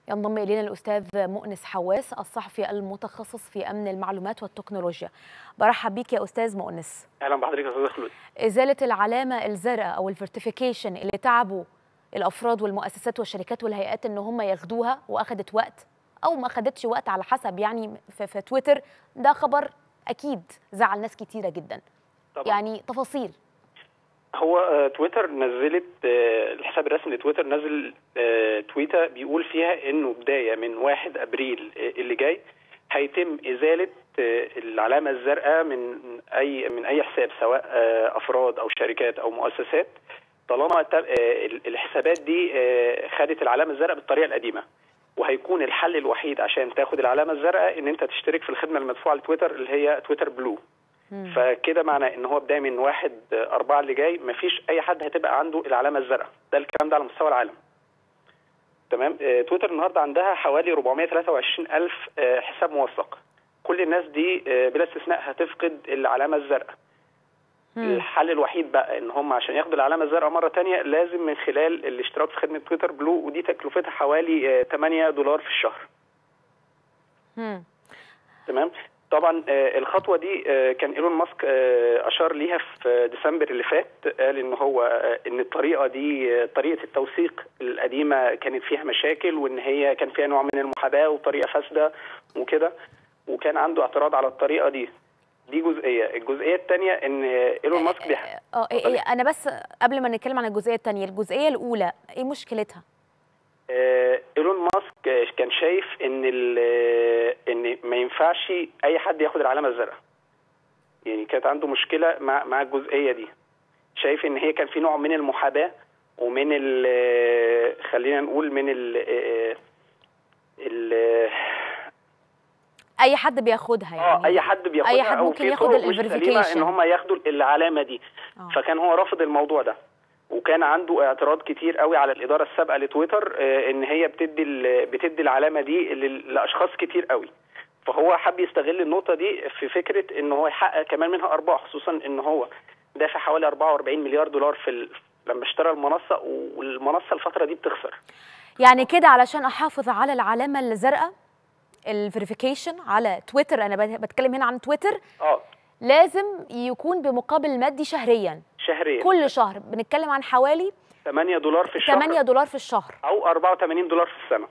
ينضم الينا الاستاذ مؤنس حواس الصحفي المتخصص في امن المعلومات والتكنولوجيا برحب بيك يا استاذ مؤنس اهلا بحضرتك يا استاذ خلود ازاله العلامه الزرقاء او الفيرتيفيكيشن اللي تعبوا الافراد والمؤسسات والشركات والهيئات ان هم ياخدوها واخدت وقت او ما اخدتش وقت على حسب يعني في, في تويتر ده خبر اكيد زعل ناس كتيره جدا طبعا. يعني تفاصيل هو آه، تويتر نزلت آه، الحساب الرسمي لتويتر نزل آه، تويته بيقول فيها انه بدايه من 1 ابريل آه، اللي جاي هيتم ازاله آه، العلامه الزرقاء من اي من اي حساب سواء آه، افراد او شركات او مؤسسات طالما ت- آه، الحسابات دي آه، خدت العلامه الزرقاء بالطريقه القديمه وهيكون الحل الوحيد عشان تاخد العلامه الزرقاء ان انت تشترك في الخدمه المدفوعه لتويتر اللي هي تويتر بلو مم. فكده معنى ان هو بدايه من واحد أربعة اللي جاي مفيش اي حد هتبقى عنده العلامه الزرقاء ده الكلام ده على مستوى العالم تمام آه، تويتر النهارده عندها حوالي 423 الف آه، حساب موثق كل الناس دي آه، بلا استثناء هتفقد العلامه الزرقاء مم. الحل الوحيد بقى ان هم عشان ياخدوا العلامه الزرقاء مره تانية لازم من خلال الاشتراك في خدمه تويتر بلو ودي تكلفتها حوالي آه، 8 دولار في الشهر مم. تمام طبعا آه، الخطوه دي آه، كان ايلون ماسك آه، اشار ليها في ديسمبر اللي فات قال ان هو آه، ان الطريقه دي آه، طريقه التوثيق القديمه كانت فيها مشاكل وان هي كان فيها نوع من المحاباه وطريقه فاسده وكده وكان عنده اعتراض على الطريقه دي دي جزئيه الجزئيه الثانيه ان ايلون ماسك بيح... اه إيه إيه انا بس قبل ما نتكلم عن الجزئيه الثانيه الجزئيه الاولى ايه مشكلتها آه، ايلون ماسك آه، كان شايف ان ال- آه، ان ما ينفعش اي حد ياخد العلامه الزرقاء يعني كانت عنده مشكله مع مع الجزئيه دي شايف ان هي كان في نوع من المحاباه ومن ال آه، خلينا نقول من ال آه، ال اي حد بياخدها اه يعني اي حد بياخدها أي حد او ممكن في ياخد طرق مش الفيريفيكيشن. سليمة ان هم ياخدوا العلامه دي آه. فكان هو رافض الموضوع ده وكان عنده اعتراض كتير قوي على الاداره السابقه لتويتر آه، ان هي بتدي ال- بتدي العلامه دي لل- لاشخاص كتير قوي فهو حب يستغل النقطه دي في فكره ان هو يحقق كمان منها ارباح خصوصا ان هو دافع حوالي 44 مليار دولار في ال... لما اشترى المنصه والمنصه الفتره دي بتخسر يعني كده علشان احافظ على العلامه الزرقاء الفيريفيكيشن على تويتر انا بت- بتكلم هنا عن تويتر اه لازم يكون بمقابل مادي شهريا شهريا كل شهر بنتكلم عن حوالي 8 دولار في الشهر 8 دولار في الشهر او 84 دولار في السنه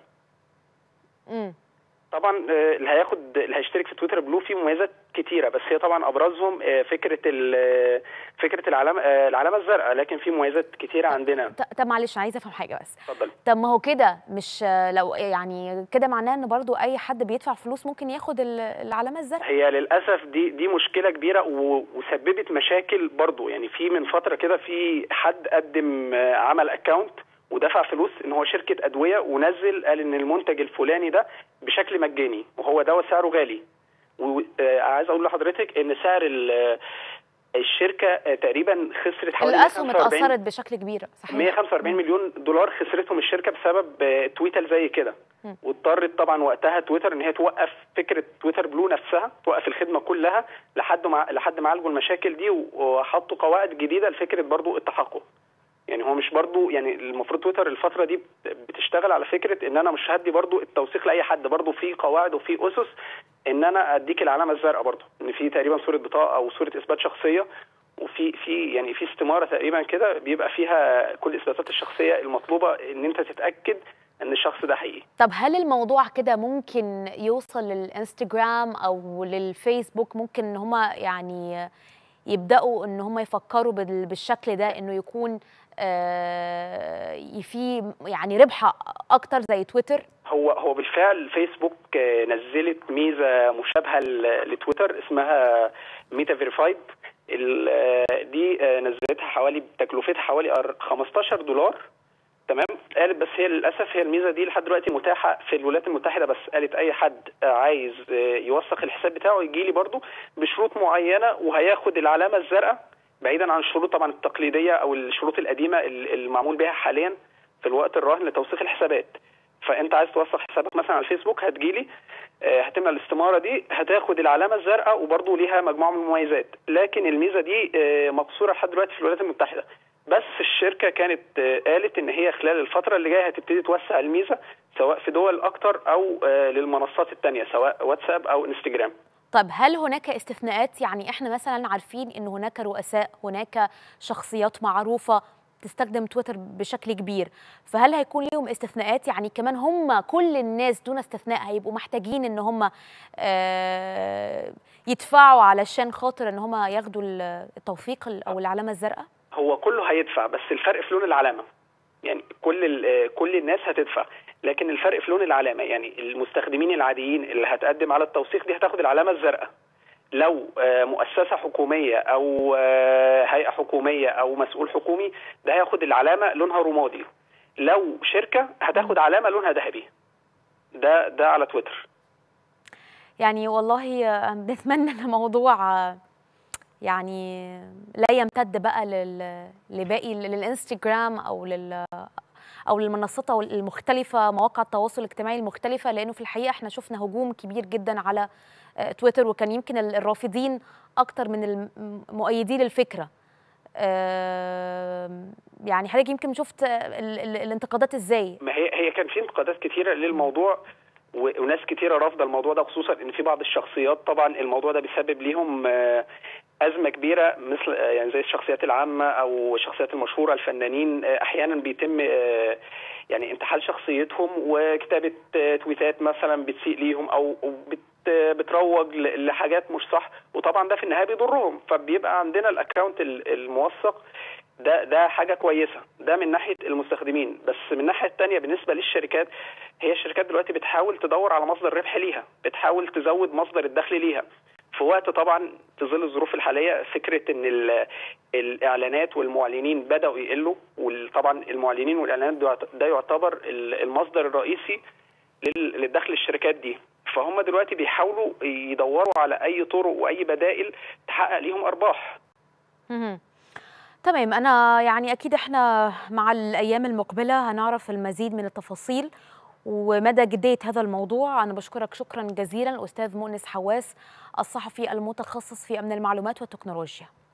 امم طبعا آه، اللي هياخد اللي هيشترك في تويتر بلو فيه مميزات كتيره بس هي طبعا ابرزهم آه، فكره ال- آه، فكره العلامه آه، العلامه الزرقاء لكن في مميزات كتيره عندنا ط- طب معلش عايزه افهم حاجه بس اتفضل طب ما هو كده مش آه، لو يعني كده معناه ان برضو اي حد بيدفع فلوس ممكن ياخد ال- العلامه الزرقاء هي للاسف دي دي مشكله كبيره و- وسببت مشاكل برضو يعني في من فتره كده في حد قدم آه، عمل اكونت ودفع فلوس ان هو شركه ادويه ونزل قال ان المنتج الفلاني ده بشكل مجاني وهو دواء سعره غالي وعايز اقول لحضرتك ان سعر ال- الشركه آه، تقريبا خسرت حوالي الاسهم 145 اتاثرت بشكل كبير صحيح 145 مليون دولار خسرتهم الشركه بسبب آه، تويتر زي كده مم. واضطرت طبعا وقتها تويتر ان هي توقف فكره تويتر بلو نفسها توقف الخدمه كلها لحد ما لحد ما عالجوا المشاكل دي وحطوا قواعد جديده لفكره برضو التحقق يعني هو مش برضو يعني المفروض تويتر الفتره دي بتشتغل على فكره ان انا مش هدي برضو التوثيق لاي حد برضو في قواعد وفي اسس ان انا اديك العلامه الزرقاء برضو ان في تقريبا صوره بطاقه او صوره اثبات شخصيه وفي في يعني في استماره تقريبا كده بيبقى فيها كل الاثباتات الشخصيه المطلوبه ان انت تتاكد ان الشخص ده حقيقي طب هل الموضوع كده ممكن يوصل للانستجرام او للفيسبوك ممكن ان هما يعني يبداوا ان هما يفكروا بال- بالشكل ده انه يكون آه، في يعني ربح اكتر زي تويتر هو هو بالفعل فيسبوك آه، نزلت ميزه مشابهه ل- لتويتر اسمها ميتا فيريفايد ال- آه، دي آه، نزلتها حوالي تكلفتها حوالي أر- 15 دولار تمام قالت بس هي للاسف هي الميزه دي لحد دلوقتي متاحه في الولايات المتحده بس قالت اي حد آه، عايز آه، يوثق الحساب بتاعه يجي لي برضه بشروط معينه وهياخد العلامه الزرقاء بعيدا عن الشروط طبعا التقليديه او الشروط القديمه ال- المعمول بها حاليا في الوقت الراهن لتوثيق الحسابات فانت عايز توثق حسابك مثلا على الفيسبوك هتجيلي آه، هتملى الاستماره دي هتاخد العلامه الزرقاء وبرضه ليها مجموعه من المميزات لكن الميزه دي آه، مقصوره لحد دلوقتي في الولايات المتحده بس الشركه كانت قالت ان هي خلال الفتره اللي جايه هتبتدي توسع الميزه سواء في دول اكتر او للمنصات الثانيه سواء واتساب او انستجرام طب هل هناك استثناءات يعني احنا مثلا عارفين ان هناك رؤساء هناك شخصيات معروفه تستخدم تويتر بشكل كبير فهل هيكون ليهم استثناءات يعني كمان هم كل الناس دون استثناء هيبقوا محتاجين ان هم يدفعوا علشان خاطر ان هم ياخدوا التوثيق او العلامه الزرقاء هو كله هيدفع بس الفرق في لون العلامه يعني كل كل الناس هتدفع لكن الفرق في لون العلامه يعني المستخدمين العاديين اللي هتقدم على التوثيق دي هتاخد العلامه الزرقاء لو مؤسسه حكوميه او هيئه حكوميه او مسؤول حكومي ده هياخد العلامه لونها رمادي لو شركه هتاخد علامه لونها ذهبي ده ده على تويتر يعني والله نتمنى ان الموضوع يعني لا يمتد بقى لباقي للانستجرام او لل او للمنصات المختلفه مواقع التواصل الاجتماعي المختلفه لانه في الحقيقه احنا شفنا هجوم كبير جدا على تويتر وكان يمكن الرافضين اكتر من المؤيدين للفكره يعني حضرتك يمكن شفت الانتقادات ازاي ما هي هي كان في انتقادات كثيره للموضوع وناس كثيره رافضه الموضوع ده خصوصا ان في بعض الشخصيات طبعا الموضوع ده بيسبب ليهم ازمه كبيره مثل يعني زي الشخصيات العامه او الشخصيات المشهوره الفنانين احيانا بيتم يعني انتحال شخصيتهم وكتابه تويتات مثلا بتسيء ليهم او بتروج لحاجات مش صح وطبعا ده في النهايه بيضرهم فبيبقى عندنا الاكونت الموثق ده ده حاجه كويسه ده من ناحيه المستخدمين بس من الناحيه الثانيه بالنسبه للشركات هي الشركات دلوقتي بتحاول تدور على مصدر ربح ليها بتحاول تزود مصدر الدخل ليها في وقت طبعا في ظل الظروف الحاليه فكره ان الاعلانات والمعلنين بداوا يقلوا وطبعا المعلنين والاعلانات ده يعتبر المصدر الرئيسي للدخل الشركات دي فهم دلوقتي بيحاولوا يدوروا على اي طرق واي بدائل تحقق ليهم ارباح تمام انا يعني اكيد احنا مع الايام المقبله هنعرف المزيد من التفاصيل ومدى جديه هذا الموضوع انا بشكرك شكرا جزيلا الاستاذ مؤنس حواس الصحفي المتخصص في امن المعلومات والتكنولوجيا